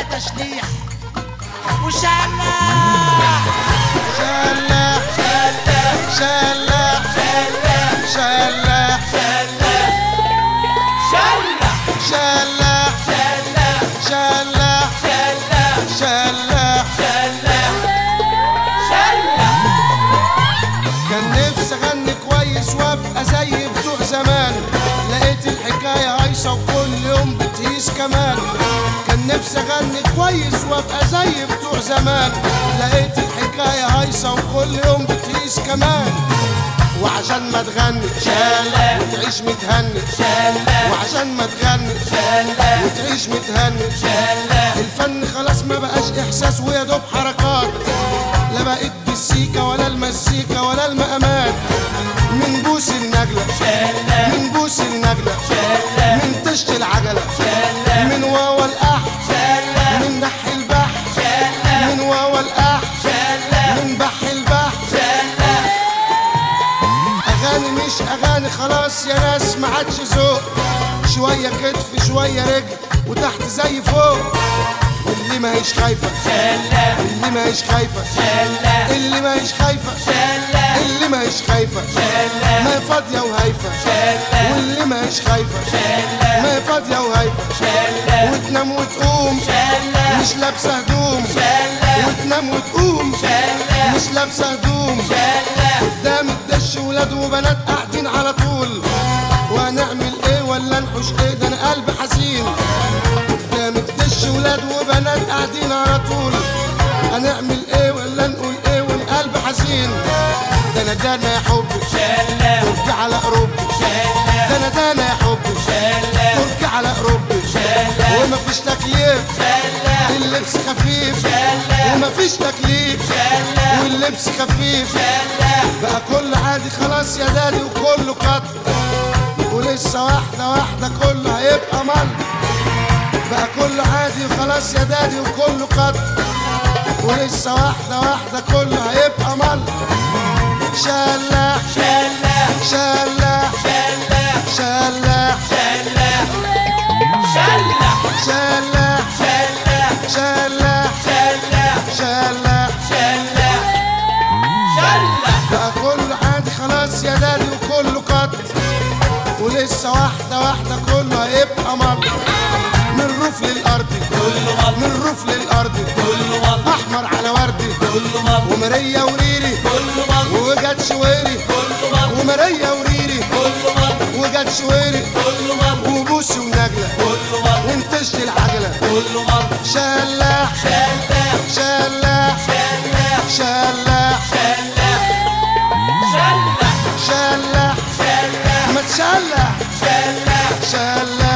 بقى تشليح وشلح شلاح شلاح شلاح شلاح شلاح شلاح كان نفسي اغني كويس وابقى زي بتوع زمان لقيت الحكايه هايصه وكل يوم بتهيس كمان كان نفسي اغني كويس وابقى زي بتوع زمان لقيت الحكايه هايصه وكل يوم بتهيس كمان وعشان ما تغني شالة وتعيش متهني وعشان ما تغني وتعيش متهني الفن خلاص ما بقاش احساس ويا دوب حركات لا بقيت بالسيكا ولا المزيكا ولا المقامات من بوس النجلة من بوس النجلة من طشت العجلة من واوا الأح من نح البح من واوا الأح من بح البح أغاني مش أغاني خلاص يا ناس ما عادش ذوق شوية كتف شوية رجل وتحت زي فوق اللي ما هيش خايفة اللي ما هيش خايفة اللي ما هيش خايفة اللي ما هيش خايفة ما هي فاضية وهايفة واللي ما هيش خايفة ما هي فاضية وهايفة وتنام وتقوم مش لابسة هدوم وتنام وتقوم مش لابسة هدوم قدام الدش ولاد وبنات قاعدين على طول وهنعمل ايه ولا نحوش ايه ده انا قلبي حزين قدام الدش ولاد وبنات قاعدين على طول هنعمل ايه ولا نقول ايه والقلب حزين ده انا ده انا يا حبي ترجع على قربي ده انا ده انا يا حبي ترجع على قربي ومفيش تكليف اللبس خفيف ومفيش تكليف واللبس خفيف بقى كل عادي خلاص يا دادي وكله قط ولسه واحدة واحدة كله هيبقى مل بقى كله عادي وخلاص يا دادي وكله قط ولسه واحدة واحدة كله هيبقى مل شلاح شلاح شلاح شلاح شلاح شلاح بقى كله عادي خلاص يا دادي وكله قط ولسه واحدة واحدة كله هيبقى مر من روف للأرض من روف للأرض أحمر على وردي ومرية وريري وجت شويري ومرية وريري وجت شويري وبوسي ونجلة وانتشت العجلة شلاح شلاح شلاح شلاح ما تشلح شلاح